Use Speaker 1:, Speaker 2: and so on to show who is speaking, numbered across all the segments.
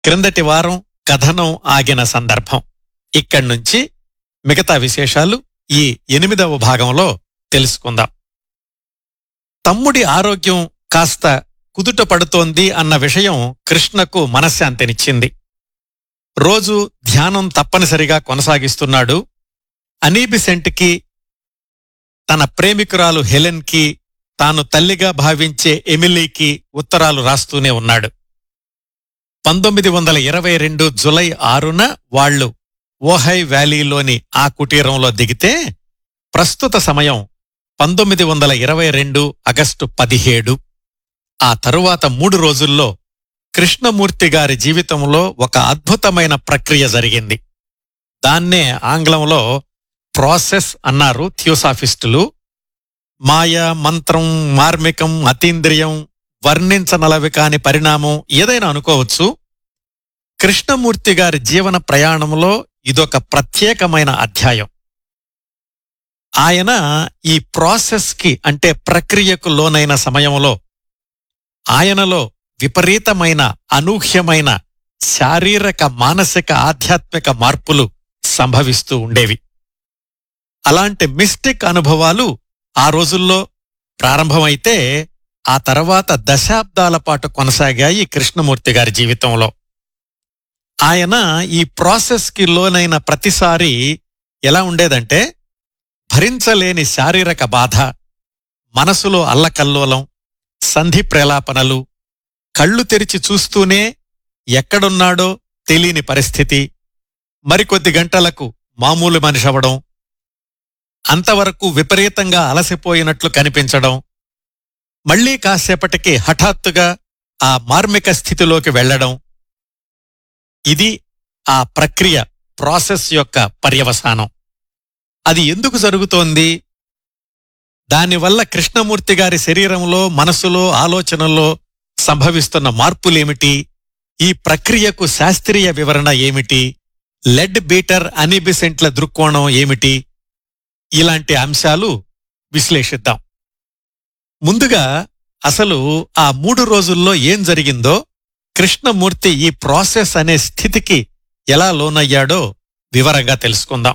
Speaker 1: క్రిందటి వారం కథనం ఆగిన సందర్భం ఇక్కడి నుంచి మిగతా విశేషాలు ఈ ఎనిమిదవ భాగంలో తెలుసుకుందాం తమ్ముడి ఆరోగ్యం కాస్త కుదుట పడుతోంది అన్న విషయం కృష్ణకు మనశ్శాంతినిచ్చింది రోజు ధ్యానం తప్పనిసరిగా కొనసాగిస్తున్నాడు అనీబిసెంట్కి తన ప్రేమికురాలు హెలెన్కి తాను తల్లిగా భావించే ఎమిలీకి ఉత్తరాలు రాస్తూనే ఉన్నాడు పంతొమ్మిది వందల ఇరవై రెండు జులై ఆరున వాళ్లు ఓహై వ్యాలీలోని ఆ కుటీరంలో దిగితే ప్రస్తుత సమయం పంతొమ్మిది వందల ఇరవై రెండు ఆగస్టు పదిహేడు ఆ తరువాత మూడు రోజుల్లో కృష్ణమూర్తి గారి జీవితంలో ఒక అద్భుతమైన ప్రక్రియ జరిగింది దాన్నే ఆంగ్లంలో ప్రాసెస్ అన్నారు థియోసాఫిస్టులు మాయ మంత్రం మార్మికం అతీంద్రియం వర్ణించనలవి కాని పరిణామం ఏదైనా అనుకోవచ్చు కృష్ణమూర్తి గారి జీవన ప్రయాణంలో ఇదొక ప్రత్యేకమైన అధ్యాయం ఆయన ఈ ప్రాసెస్కి అంటే ప్రక్రియకు లోనైన సమయంలో ఆయనలో విపరీతమైన అనూహ్యమైన శారీరక మానసిక ఆధ్యాత్మిక మార్పులు సంభవిస్తూ ఉండేవి అలాంటి మిస్టిక్ అనుభవాలు ఆ రోజుల్లో ప్రారంభమైతే ఆ తర్వాత దశాబ్దాల పాటు కొనసాగాయి కృష్ణమూర్తి గారి జీవితంలో ఆయన ఈ ప్రాసెస్కి లోనైన ప్రతిసారి ఎలా ఉండేదంటే భరించలేని శారీరక బాధ మనసులో అల్లకల్లోలం సంధి ప్రేలాపనలు కళ్ళు తెరిచి చూస్తూనే ఎక్కడున్నాడో తెలియని పరిస్థితి మరికొద్ది గంటలకు మామూలు మనిషి అవడం అంతవరకు విపరీతంగా అలసిపోయినట్లు కనిపించడం మళ్లీ కాసేపటికి హఠాత్తుగా ఆ మార్మిక స్థితిలోకి వెళ్లడం ఇది ఆ ప్రక్రియ ప్రాసెస్ యొక్క పర్యవసానం అది ఎందుకు జరుగుతోంది దానివల్ల కృష్ణమూర్తి గారి శరీరంలో మనసులో ఆలోచనల్లో సంభవిస్తున్న మార్పులేమిటి ఈ ప్రక్రియకు శాస్త్రీయ వివరణ ఏమిటి లెడ్ బీటర్ అనిబిసెంట్ల దృక్కోణం ఏమిటి ఇలాంటి అంశాలు విశ్లేషిద్దాం ముందుగా అసలు ఆ మూడు రోజుల్లో ఏం జరిగిందో కృష్ణమూర్తి ఈ ప్రాసెస్ అనే స్థితికి ఎలా లోనయ్యాడో వివరంగా తెలుసుకుందాం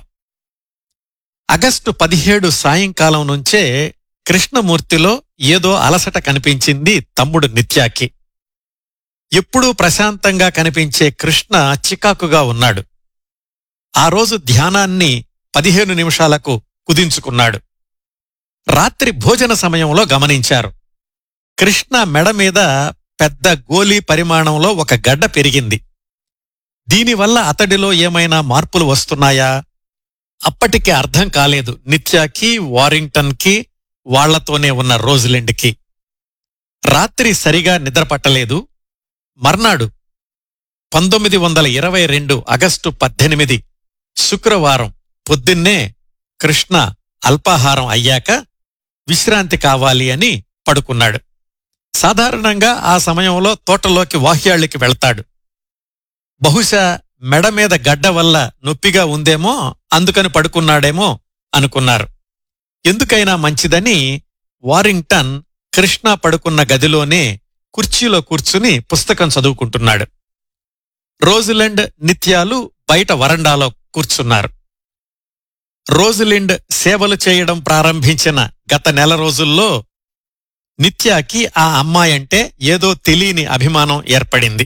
Speaker 1: ఆగస్టు పదిహేడు సాయంకాలం నుంచే కృష్ణమూర్తిలో ఏదో అలసట కనిపించింది తమ్ముడు నిత్యాకి ఎప్పుడూ ప్రశాంతంగా కనిపించే కృష్ణ చికాకుగా ఉన్నాడు ఆ రోజు ధ్యానాన్ని పదిహేను నిమిషాలకు కుదించుకున్నాడు రాత్రి భోజన సమయంలో గమనించారు కృష్ణ మెడ మీద పెద్ద గోలీ పరిమాణంలో ఒక గడ్డ పెరిగింది దీనివల్ల అతడిలో ఏమైనా మార్పులు వస్తున్నాయా అప్పటికే అర్థం కాలేదు నిత్యాకి వారింగ్టన్కి వాళ్లతోనే ఉన్న రోజులెండ్కి రాత్రి సరిగా నిద్రపట్టలేదు మర్నాడు పంతొమ్మిది వందల ఇరవై రెండు ఆగస్టు పద్దెనిమిది శుక్రవారం పొద్దున్నే కృష్ణ అల్పాహారం అయ్యాక విశ్రాంతి కావాలి అని పడుకున్నాడు సాధారణంగా ఆ సమయంలో తోటలోకి వాహ్యాళ్ళకి వెళ్తాడు బహుశా మెడ మీద గడ్డ వల్ల నొప్పిగా ఉందేమో అందుకని పడుకున్నాడేమో అనుకున్నారు ఎందుకైనా మంచిదని వారింగ్టన్ కృష్ణ పడుకున్న గదిలోనే కుర్చీలో కూర్చుని పుస్తకం చదువుకుంటున్నాడు రోజులెండ్ నిత్యాలు బయట వరండాలో కూర్చున్నారు రోజులిండ్ సేవలు చేయడం ప్రారంభించిన గత నెల రోజుల్లో నిత్యాకి ఆ అమ్మాయంటే ఏదో తెలియని అభిమానం ఏర్పడింది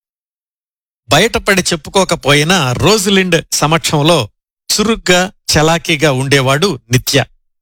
Speaker 1: బయటపడి చెప్పుకోకపోయినా రోజులిండ్ సమక్షంలో చురుగ్గా చలాకీగా ఉండేవాడు నిత్య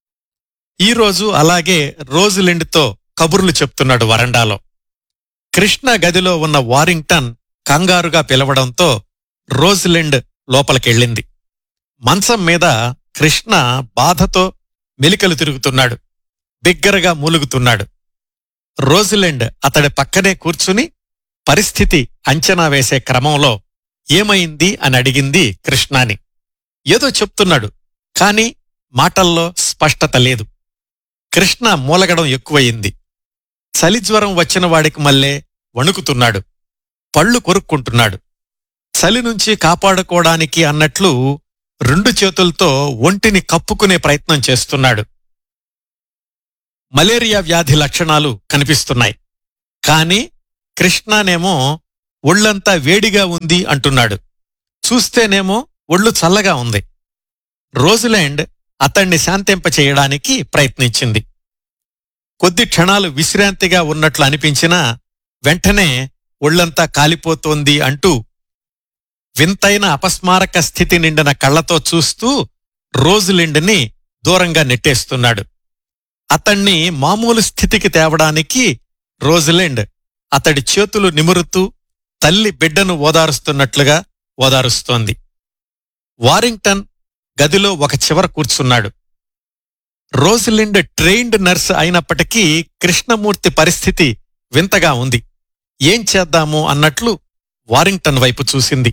Speaker 1: ఈరోజు అలాగే రోజులిండ్తో కబుర్లు చెప్తున్నాడు వరండాలో కృష్ణ గదిలో ఉన్న వారింగ్టన్ కంగారుగా పిలవడంతో రోజులిండ్ లోపలికెళ్ళింది మంచం మీద కృష్ణ బాధతో మెలికలు తిరుగుతున్నాడు బిగ్గరగా మూలుగుతున్నాడు రోజులెండ్ అతడి పక్కనే కూర్చుని పరిస్థితి అంచనా వేసే క్రమంలో ఏమైంది అని అడిగింది కృష్ణాని ఏదో చెప్తున్నాడు కాని మాటల్లో స్పష్టత లేదు కృష్ణ మూలగడం ఎక్కువయింది చలిజ్వరం వచ్చిన వాడికి మళ్ళే వణుకుతున్నాడు పళ్ళు కొరుక్కుంటున్నాడు చలి నుంచి కాపాడుకోవడానికి అన్నట్లు రెండు చేతులతో ఒంటిని కప్పుకునే ప్రయత్నం చేస్తున్నాడు మలేరియా వ్యాధి లక్షణాలు కనిపిస్తున్నాయి కాని కృష్ణనేమో ఒళ్ళంతా వేడిగా ఉంది అంటున్నాడు చూస్తేనేమో ఒళ్ళు చల్లగా ఉంది రోజులాండ్ అతణ్ణి శాంతింప చేయడానికి ప్రయత్నించింది కొద్ది క్షణాలు విశ్రాంతిగా ఉన్నట్లు అనిపించినా వెంటనే ఒళ్ళంతా కాలిపోతోంది అంటూ వింతైన అపస్మారక స్థితి నిండిన కళ్లతో చూస్తూ రోజులిండ్ని దూరంగా నెట్టేస్తున్నాడు అతణ్ణి మామూలు స్థితికి తేవడానికి రోజులెండ్ అతడి చేతులు నిమురుతూ తల్లి బిడ్డను ఓదారుస్తున్నట్లుగా ఓదారుస్తోంది వారింగ్టన్ గదిలో ఒక చివర కూర్చున్నాడు రోజిలిండ్ ట్రైన్డ్ నర్స్ అయినప్పటికీ కృష్ణమూర్తి పరిస్థితి వింతగా ఉంది ఏం చేద్దాము అన్నట్లు వారింగ్టన్ వైపు చూసింది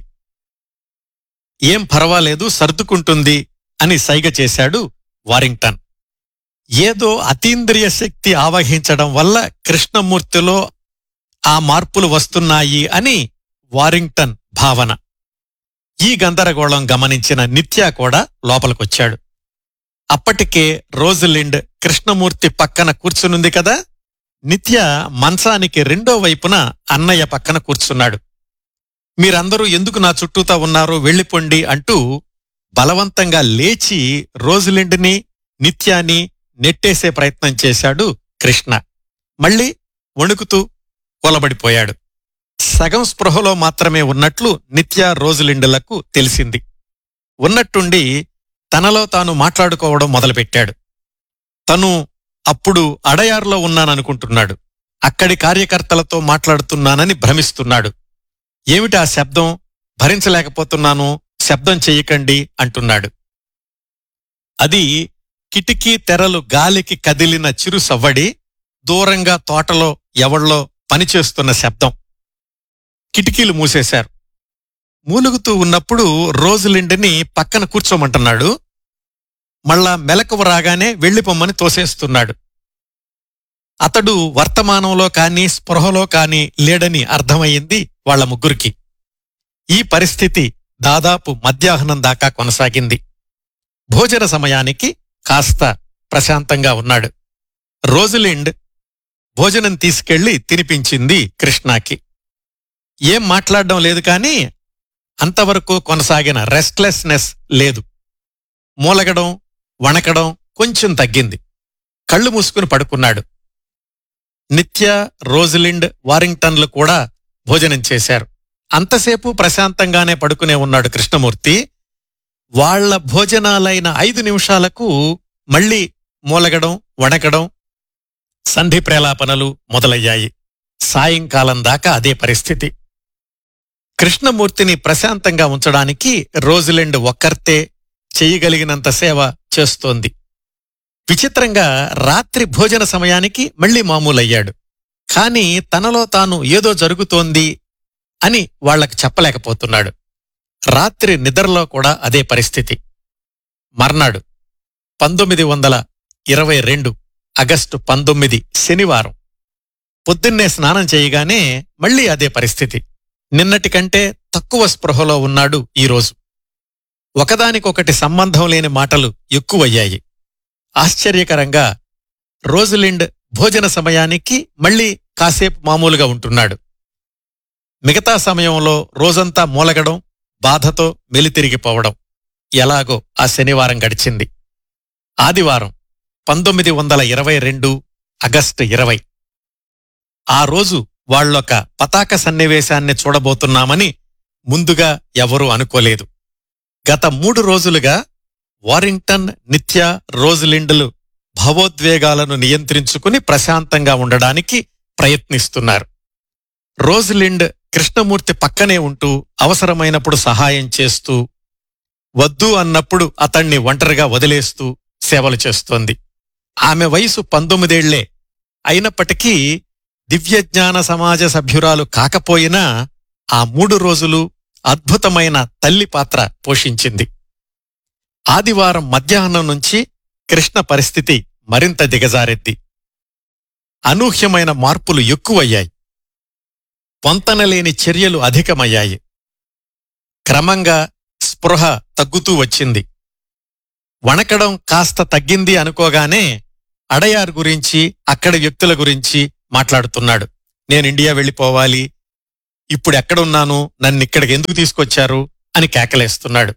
Speaker 1: ఏం పర్వాలేదు సర్దుకుంటుంది అని సైగ చేశాడు వారింగ్టన్ ఏదో అతీంద్రియ శక్తి ఆవహించడం వల్ల కృష్ణమూర్తిలో ఆ మార్పులు వస్తున్నాయి అని వారింగ్టన్ భావన ఈ గందరగోళం గమనించిన నిత్య కూడా లోపలికొచ్చాడు అప్పటికే రోజులిండ్ కృష్ణమూర్తి పక్కన కూర్చునుంది కదా నిత్య మంచానికి రెండో వైపున అన్నయ్య పక్కన కూర్చున్నాడు మీరందరూ ఎందుకు నా చుట్టూతా ఉన్నారో వెళ్ళిపోండి అంటూ బలవంతంగా లేచి రోజులిండ్ని నిత్యాని నెట్టేసే ప్రయత్నం చేశాడు కృష్ణ మళ్ళీ వణుకుతూ కూలబడిపోయాడు సగం స్పృహలో మాత్రమే ఉన్నట్లు నిత్య రోజులిండులకు తెలిసింది ఉన్నట్టుండి తనలో తాను మాట్లాడుకోవడం మొదలుపెట్టాడు తను అప్పుడు అడయార్లో ఉన్నాననుకుంటున్నాడు అక్కడి కార్యకర్తలతో మాట్లాడుతున్నానని భ్రమిస్తున్నాడు ఏమిటి ఆ శబ్దం భరించలేకపోతున్నాను శబ్దం చెయ్యకండి అంటున్నాడు అది కిటికీ తెరలు గాలికి కదిలిన చిరు సవ్వడి దూరంగా తోటలో ఎవళ్ళో పనిచేస్తున్న శబ్దం కిటికీలు మూసేశారు మూలుగుతూ ఉన్నప్పుడు రోజులిండిని పక్కన కూర్చోమంటున్నాడు మళ్ళా మెలకువ రాగానే వెళ్ళిపోమ్మని తోసేస్తున్నాడు అతడు వర్తమానంలో కాని స్పృహలో కాని లేడని అర్థమయ్యింది వాళ్ల ముగ్గురికి ఈ పరిస్థితి దాదాపు మధ్యాహ్నం దాకా కొనసాగింది భోజన సమయానికి కాస్త ప్రశాంతంగా ఉన్నాడు రోజులిండ్ భోజనం తీసుకెళ్లి తినిపించింది కృష్ణాకి ఏం మాట్లాడడం లేదు కాని అంతవరకు కొనసాగిన రెస్ట్లెస్నెస్ లేదు మూలగడం వణకడం కొంచెం తగ్గింది కళ్ళు మూసుకుని పడుకున్నాడు నిత్య రోజులిండ్ వారింగ్టన్లు కూడా భోజనం చేశారు అంతసేపు ప్రశాంతంగానే పడుకునే ఉన్నాడు కృష్ణమూర్తి వాళ్ల భోజనాలైన ఐదు నిమిషాలకు మళ్ళీ మూలగడం వణకడం సంధి ప్రేలాపనలు మొదలయ్యాయి సాయంకాలం దాకా అదే పరిస్థితి కృష్ణమూర్తిని ప్రశాంతంగా ఉంచడానికి రోజులెండ్ ఒక్కర్తే చెయ్యగలిగినంత సేవ చేస్తోంది విచిత్రంగా రాత్రి భోజన సమయానికి మళ్లీ మామూలయ్యాడు కాని తనలో తాను ఏదో జరుగుతోంది అని వాళ్లకు చెప్పలేకపోతున్నాడు రాత్రి నిద్రలో కూడా అదే పరిస్థితి మర్నాడు పంతొమ్మిది వందల ఇరవై రెండు ఆగస్టు పంతొమ్మిది శనివారం పొద్దున్నే స్నానం చేయగానే మళ్లీ అదే పరిస్థితి నిన్నటి కంటే తక్కువ స్పృహలో ఉన్నాడు ఈరోజు ఒకదానికొకటి సంబంధం లేని మాటలు ఎక్కువయ్యాయి ఆశ్చర్యకరంగా రోజులిండ్ భోజన సమయానికి మళ్లీ కాసేపు మామూలుగా ఉంటున్నాడు మిగతా సమయంలో రోజంతా మూలగడం బాధతో మెలితిరిగిపోవడం ఎలాగో ఆ శనివారం గడిచింది ఆదివారం పంతొమ్మిది వందల ఇరవై రెండు ఆగస్టు ఇరవై ఆ రోజు వాళ్ళొక పతాక సన్నివేశాన్ని చూడబోతున్నామని ముందుగా ఎవరూ అనుకోలేదు గత మూడు రోజులుగా వారింగ్టన్ నిత్య రోజులిండులు భావోద్వేగాలను నియంత్రించుకుని ప్రశాంతంగా ఉండడానికి ప్రయత్నిస్తున్నారు రోజులిండ్ కృష్ణమూర్తి పక్కనే ఉంటూ అవసరమైనప్పుడు సహాయం చేస్తూ వద్దు అన్నప్పుడు అతణ్ణి ఒంటరిగా వదిలేస్తూ సేవలు చేస్తోంది ఆమె వయసు పంతొమ్మిదేళ్లే అయినప్పటికీ దివ్యజ్ఞాన సమాజ సభ్యురాలు కాకపోయినా ఆ మూడు రోజులు అద్భుతమైన తల్లి పాత్ర పోషించింది ఆదివారం మధ్యాహ్నం నుంచి కృష్ణ పరిస్థితి మరింత దిగజారెద్ది అనూహ్యమైన మార్పులు ఎక్కువయ్యాయి పొంతనలేని చర్యలు అధికమయ్యాయి క్రమంగా స్పృహ తగ్గుతూ వచ్చింది వణకడం కాస్త తగ్గింది అనుకోగానే అడయార్ గురించి అక్కడి వ్యక్తుల గురించి మాట్లాడుతున్నాడు నేను ఇండియా వెళ్ళిపోవాలి ఇప్పుడు ఎక్కడున్నాను నన్ను ఇక్కడికి ఎందుకు తీసుకొచ్చారు అని కేకలేస్తున్నాడు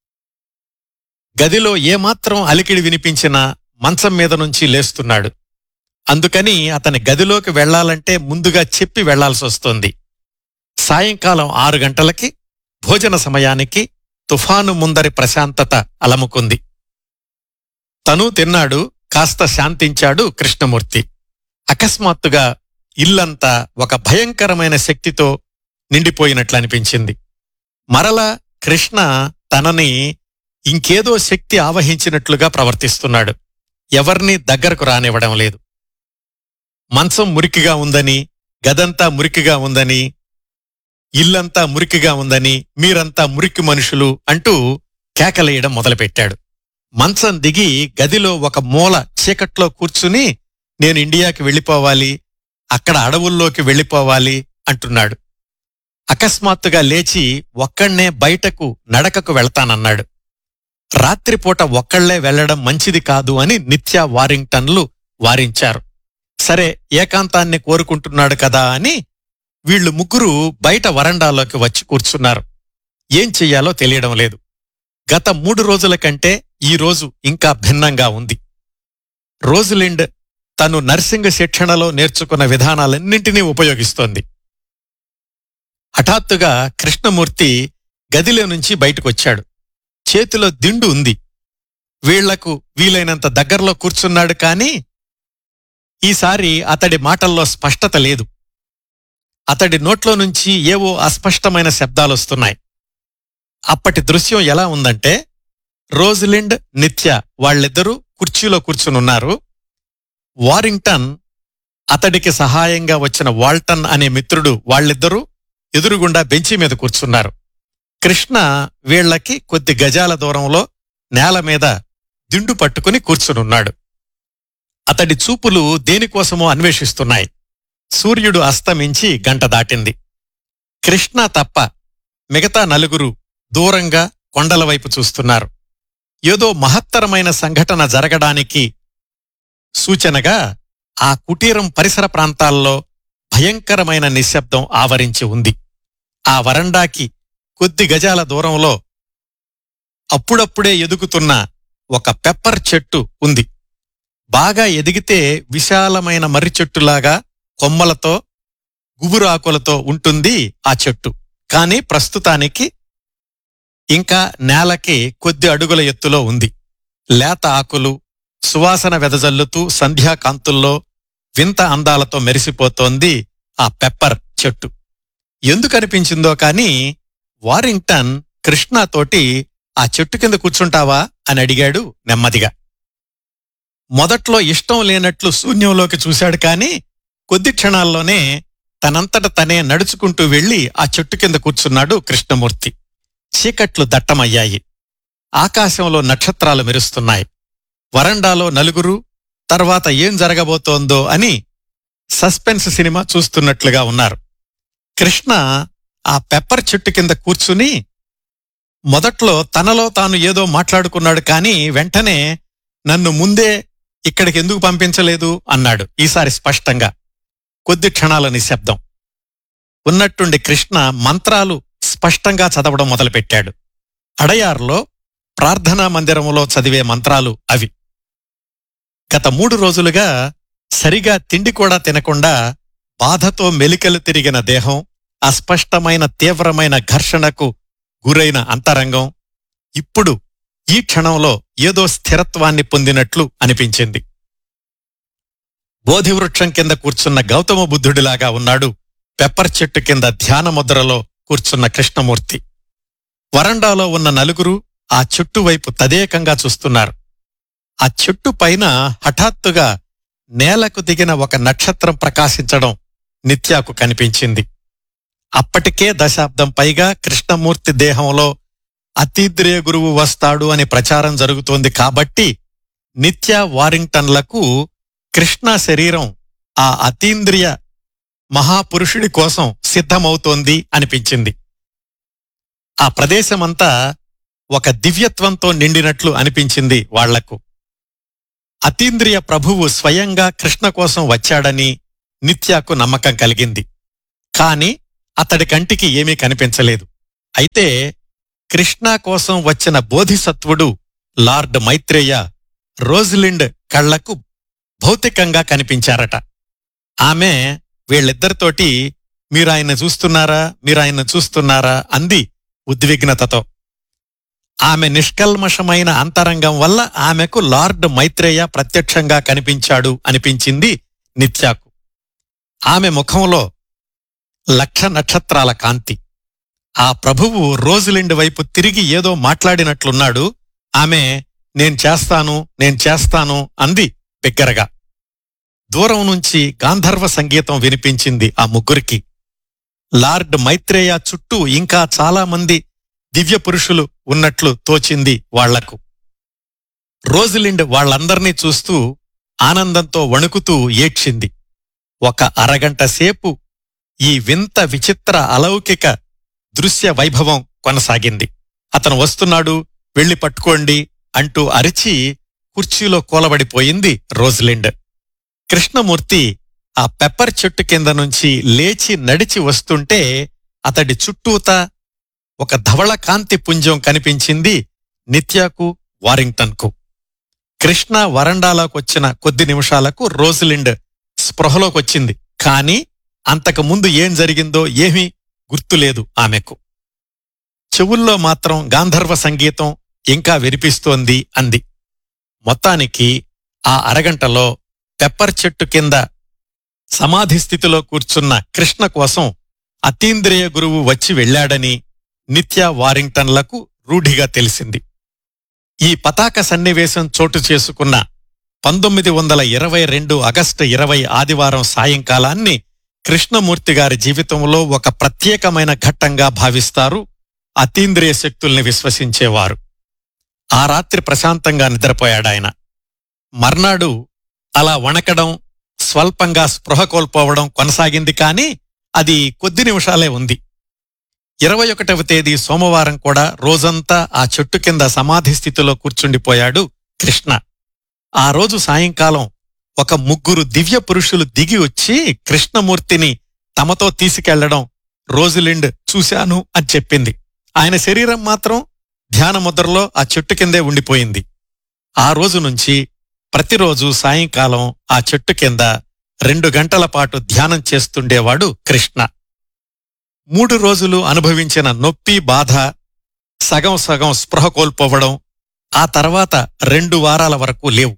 Speaker 1: గదిలో ఏమాత్రం అలికిడి వినిపించినా మంచం మీద నుంచి లేస్తున్నాడు అందుకని అతని గదిలోకి వెళ్లాలంటే ముందుగా చెప్పి వెళ్లాల్సి వస్తుంది సాయంకాలం ఆరు గంటలకి భోజన సమయానికి తుఫాను ముందరి ప్రశాంతత అలముకుంది తను తిన్నాడు కాస్త శాంతించాడు కృష్ణమూర్తి అకస్మాత్తుగా ఇల్లంతా ఒక భయంకరమైన శక్తితో నిండిపోయినట్లు అనిపించింది మరలా కృష్ణ తనని ఇంకేదో శక్తి ఆవహించినట్లుగా ప్రవర్తిస్తున్నాడు ఎవర్నీ దగ్గరకు రానివ్వడం లేదు మంచం మురికిగా ఉందని గదంతా మురికిగా ఉందని ఇల్లంతా మురికిగా ఉందని మీరంతా మురికి మనుషులు అంటూ కేకలేయడం మొదలుపెట్టాడు మంచం దిగి గదిలో ఒక మూల చీకట్లో కూర్చుని నేను ఇండియాకి వెళ్ళిపోవాలి అక్కడ అడవుల్లోకి వెళ్ళిపోవాలి అంటున్నాడు అకస్మాత్తుగా లేచి ఒక్కణ్ణే బయటకు నడకకు వెళ్తానన్నాడు రాత్రిపూట ఒక్కళ్లే వెళ్లడం మంచిది కాదు అని నిత్యా వారింగ్టన్లు వారించారు సరే ఏకాంతాన్ని కోరుకుంటున్నాడు కదా అని వీళ్ళు ముగ్గురు బయట వరండాలోకి వచ్చి కూర్చున్నారు ఏం చెయ్యాలో తెలియడం లేదు గత మూడు రోజుల కంటే ఈ రోజు ఇంకా భిన్నంగా ఉంది రోజులిండ్ తను నర్సింగ్ శిక్షణలో నేర్చుకున్న విధానాలన్నింటినీ ఉపయోగిస్తోంది హఠాత్తుగా కృష్ణమూర్తి గదిలో నుంచి బయటకొచ్చాడు చేతిలో దిండు ఉంది వీళ్లకు వీలైనంత దగ్గరలో కూర్చున్నాడు కాని ఈసారి అతడి మాటల్లో స్పష్టత లేదు అతడి నోట్లో నుంచి ఏవో అస్పష్టమైన శబ్దాలొస్తున్నాయి అప్పటి దృశ్యం ఎలా ఉందంటే రోజ్లిండ్ నిత్య వాళ్ళిద్దరూ కుర్చీలో కూర్చునున్నారు వారింగ్టన్ అతడికి సహాయంగా వచ్చిన వాల్టన్ అనే మిత్రుడు వాళ్ళిద్దరూ ఎదురుగుండా బెంచి మీద కూర్చున్నారు కృష్ణ వీళ్లకి కొద్ది గజాల దూరంలో నేల మీద దిండు పట్టుకుని కూర్చునున్నాడు అతడి చూపులు దేనికోసమో అన్వేషిస్తున్నాయి సూర్యుడు అస్తమించి గంట దాటింది కృష్ణ తప్ప మిగతా నలుగురు దూరంగా కొండల వైపు చూస్తున్నారు ఏదో మహత్తరమైన సంఘటన జరగడానికి సూచనగా ఆ కుటీరం పరిసర ప్రాంతాల్లో భయంకరమైన నిశ్శబ్దం ఆవరించి ఉంది ఆ వరండాకి కొద్ది గజాల దూరంలో అప్పుడప్పుడే ఎదుగుతున్న ఒక పెప్పర్ చెట్టు ఉంది బాగా ఎదిగితే విశాలమైన మర్రి చెట్టులాగా కొమ్మలతో గుబురాకులతో ఉంటుంది ఆ చెట్టు కాని ప్రస్తుతానికి ఇంకా నేలకి కొద్ది అడుగుల ఎత్తులో ఉంది లేత ఆకులు సువాసన వెదజల్లుతూ సంధ్యాకాంతుల్లో వింత అందాలతో మెరిసిపోతోంది ఆ పెప్పర్ చెట్టు ఎందుకనిపించిందో కాని వారింగ్టన్ కృష్ణతోటి ఆ చెట్టు కింద కూర్చుంటావా అని అడిగాడు నెమ్మదిగా మొదట్లో ఇష్టం లేనట్లు శూన్యంలోకి చూశాడు కాని కొద్ది క్షణాల్లోనే తనంతట తనే నడుచుకుంటూ వెళ్లి ఆ చెట్టు కింద కూర్చున్నాడు కృష్ణమూర్తి చీకట్లు దట్టమయ్యాయి ఆకాశంలో నక్షత్రాలు మెరుస్తున్నాయి వరండాలో నలుగురు తర్వాత ఏం జరగబోతోందో అని సస్పెన్స్ సినిమా చూస్తున్నట్లుగా ఉన్నారు కృష్ణ ఆ పెప్పర్ చెట్టు కింద కూర్చుని మొదట్లో తనలో తాను ఏదో మాట్లాడుకున్నాడు కాని వెంటనే నన్ను ముందే ఇక్కడికి ఎందుకు పంపించలేదు అన్నాడు ఈసారి స్పష్టంగా కొద్ది క్షణాల నిశ్శబ్దం ఉన్నట్టుండి కృష్ణ మంత్రాలు స్పష్టంగా చదవడం మొదలుపెట్టాడు అడయార్లో ప్రార్థనా మందిరములో చదివే మంత్రాలు అవి గత మూడు రోజులుగా సరిగా తిండి కూడా తినకుండా బాధతో మెలికలు తిరిగిన దేహం అస్పష్టమైన తీవ్రమైన ఘర్షణకు గురైన అంతరంగం ఇప్పుడు ఈ క్షణంలో ఏదో స్థిరత్వాన్ని పొందినట్లు అనిపించింది బోధివృక్షం కింద కూర్చున్న గౌతమ బుద్ధుడిలాగా ఉన్నాడు పెప్పర్ చెట్టు కింద ధ్యాన ముద్రలో కూర్చున్న కృష్ణమూర్తి వరండాలో ఉన్న నలుగురు ఆ చెట్టు వైపు తదేకంగా చూస్తున్నారు ఆ చెట్టు పైన హఠాత్తుగా నేలకు దిగిన ఒక నక్షత్రం ప్రకాశించడం నిత్యాకు కనిపించింది అప్పటికే దశాబ్దం పైగా కృష్ణమూర్తి దేహంలో అతీద్రియ గురువు వస్తాడు అని ప్రచారం జరుగుతోంది కాబట్టి నిత్య వారింగ్టన్లకు కృష్ణ శరీరం ఆ అతీంద్రియ మహాపురుషుడి కోసం సిద్ధమవుతోంది అనిపించింది ఆ ప్రదేశమంతా ఒక దివ్యత్వంతో నిండినట్లు అనిపించింది వాళ్లకు అతీంద్రియ ప్రభువు స్వయంగా కృష్ణ కోసం వచ్చాడని నిత్యాకు నమ్మకం కలిగింది కాని అతడి కంటికి ఏమీ కనిపించలేదు అయితే కృష్ణ కోసం వచ్చిన బోధిసత్వుడు లార్డ్ మైత్రేయ రోజ్లిండ్ కళ్లకు భౌతికంగా కనిపించారట ఆమె వీళ్ళిద్దరితోటి మీరాయన చూస్తున్నారా మీరాయన చూస్తున్నారా అంది ఉద్విగ్నతతో ఆమె నిష్కల్మషమైన అంతరంగం వల్ల ఆమెకు లార్డ్ మైత్రేయ ప్రత్యక్షంగా కనిపించాడు అనిపించింది నిత్యాకు ఆమె ముఖంలో లక్ష నక్షత్రాల కాంతి ఆ ప్రభువు రోజులిండి వైపు తిరిగి ఏదో మాట్లాడినట్లున్నాడు ఆమె నేను చేస్తాను నేను చేస్తాను అంది బిగ్గరగా దూరం నుంచి గాంధర్వ సంగీతం వినిపించింది ఆ ముగ్గురికి లార్డ్ మైత్రేయ చుట్టూ ఇంకా చాలా మంది దివ్య పురుషులు ఉన్నట్లు తోచింది వాళ్లకు రోజులిండ్ వాళ్ళందర్నీ చూస్తూ ఆనందంతో వణుకుతూ ఏడ్చింది ఒక అరగంట సేపు ఈ వింత విచిత్ర అలౌకిక దృశ్య వైభవం కొనసాగింది అతను వస్తున్నాడు వెళ్లి పట్టుకోండి అంటూ అరిచి కుర్చీలో కూలబడిపోయింది రోజ్లిండ్ కృష్ణమూర్తి ఆ పెప్పర్ చెట్టు కింద నుంచి లేచి నడిచి వస్తుంటే అతడి చుట్టూతా ఒక ధవళ కాంతి పుంజం కనిపించింది నిత్యాకు వారింగ్టన్కు కృష్ణ వరండాలోకొచ్చిన కొద్ది నిమిషాలకు రోజ్లిండ్ స్పృహలోకొచ్చింది కాని అంతకు ముందు ఏం జరిగిందో ఏమీ గుర్తులేదు ఆమెకు చెవుల్లో మాత్రం గాంధర్వ సంగీతం ఇంకా వినిపిస్తోంది అంది మొత్తానికి ఆ అరగంటలో పెప్పర్ చెట్టు కింద సమాధి స్థితిలో కూర్చున్న కృష్ణ కోసం అతీంద్రియ గురువు వచ్చి వెళ్ళాడని నిత్య వారింగ్టన్లకు రూఢిగా తెలిసింది ఈ పతాక సన్నివేశం చోటు చేసుకున్న పంతొమ్మిది వందల ఇరవై రెండు ఆగస్టు ఇరవై ఆదివారం సాయంకాలాన్ని కృష్ణమూర్తి గారి జీవితంలో ఒక ప్రత్యేకమైన ఘట్టంగా భావిస్తారు అతీంద్రియ శక్తుల్ని విశ్వసించేవారు ఆ రాత్రి ప్రశాంతంగా నిద్రపోయాడాయన మర్నాడు అలా వణకడం స్వల్పంగా స్పృహ కోల్పోవడం కొనసాగింది కాని అది కొద్ది నిమిషాలే ఉంది ఇరవై ఒకటవ తేదీ సోమవారం కూడా రోజంతా ఆ చెట్టు కింద సమాధి స్థితిలో కూర్చుండిపోయాడు కృష్ణ ఆ రోజు సాయంకాలం ఒక ముగ్గురు దివ్య పురుషులు దిగి వచ్చి కృష్ణమూర్తిని తమతో తీసుకెళ్లడం రోజులిండ్ చూశాను అని చెప్పింది ఆయన శరీరం మాత్రం ధ్యాన ముద్రలో ఆ చెట్టు కిందే ఉండిపోయింది ఆ రోజు నుంచి ప్రతిరోజు సాయంకాలం ఆ చెట్టు కింద రెండు గంటల పాటు ధ్యానం చేస్తుండేవాడు కృష్ణ మూడు రోజులు అనుభవించిన నొప్పి బాధ సగం సగం స్పృహ కోల్పోవడం ఆ తర్వాత రెండు వారాల వరకు లేవు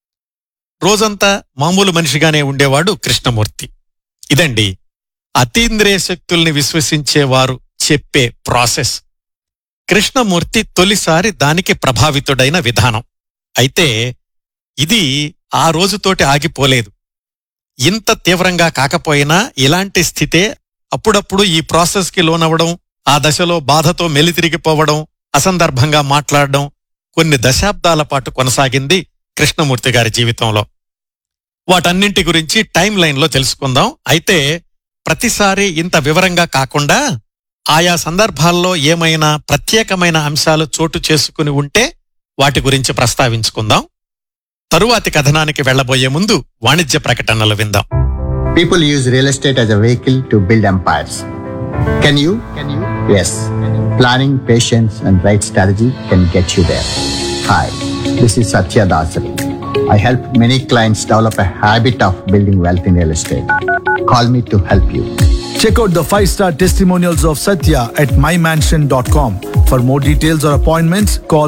Speaker 1: రోజంతా మామూలు మనిషిగానే ఉండేవాడు కృష్ణమూర్తి ఇదండి అతీంద్రియ శక్తుల్ని విశ్వసించేవారు చెప్పే ప్రాసెస్ కృష్ణమూర్తి తొలిసారి దానికి ప్రభావితుడైన విధానం అయితే ఇది ఆ రోజుతోటి ఆగిపోలేదు ఇంత తీవ్రంగా కాకపోయినా ఇలాంటి స్థితే అప్పుడప్పుడు ఈ ప్రాసెస్కి లోనవడం ఆ దశలో బాధతో మెలితిరిగిపోవడం అసందర్భంగా మాట్లాడడం కొన్ని దశాబ్దాల పాటు కొనసాగింది కృష్ణమూర్తి గారి జీవితంలో వాటన్నింటి గురించి టైం లైన్లో తెలుసుకుందాం అయితే ప్రతిసారి ఇంత వివరంగా కాకుండా ఆయా సందర్భాల్లో ఏమైనా ప్రత్యేకమైన అంశాలు చోటు చేసుకుని ఉంటే వాటి గురించి ప్రస్తావించుకుందాం తరువాతి కథనానికి వెళ్లబోయే ముందు వాణిజ్య ప్రకటనలు విందాం
Speaker 2: People use real estate as a vehicle to build empires. Can you? Can you? Yes. Planning, patience, and right strategy can get you there. Hi, this is Satya Dasari. I help many clients develop a habit of building wealth in real estate. Call me to help you.
Speaker 3: Check out the 5-star testimonials of Satya at mymansion.com. For more details or appointments, call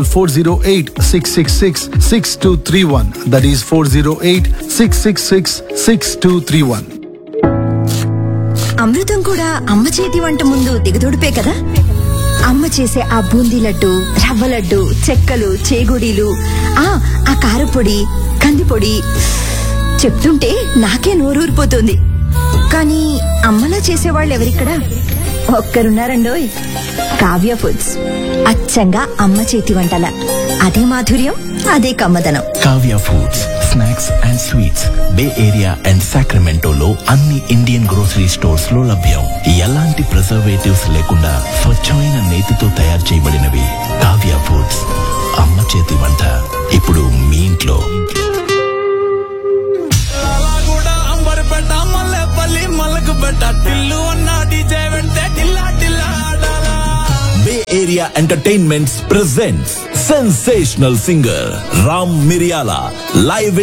Speaker 3: 408-666-6231. That is 408-666-6231.
Speaker 4: అమృతం కూడా అమ్మ చేతి వంట ముందు దిగదొడిపే కదా అమ్మ చేసే ఆ బూందీ లడ్డు రవ్వ లడ్డు చెక్కలు చేగుడీలు ఆ ఆ కారపొడి కందిపొడి చెప్తుంటే నాకే నోరూరిపోతుంది కానీ అమ్మలా చేసేవాళ్ళు ఎవరిక్కడ ఒక్కరున్నారండోయ్ కావ్య ఫుడ్స్ అచ్చంగా అమ్మ చేతి వంటల అదే మాధుర్యం అదే కమ్మదనం
Speaker 5: Kavya foods snacks and sweets bay area and సాక్రమెంటోలో అన్ని ఇండియన్ గ్రోసరీ స్టోర్స్ లో లభ్యం ఎలాంటి ప్రిజర్వేటివ్స్ లేకుండా స్వచ్ఛమైన నేతితో తయారు చేయబడినవి కావ్య ఫుడ్స్ అమ్మ చేతి వంట ఇప్పుడు మీ ఇంట్లో
Speaker 6: కూడా అంబర్పేట మల్లెపల్లి మల్లకుపేట టిల్లు అన్న డీజే వెంటే
Speaker 5: Area Entertainments presents sensational singer Ram Miriala live in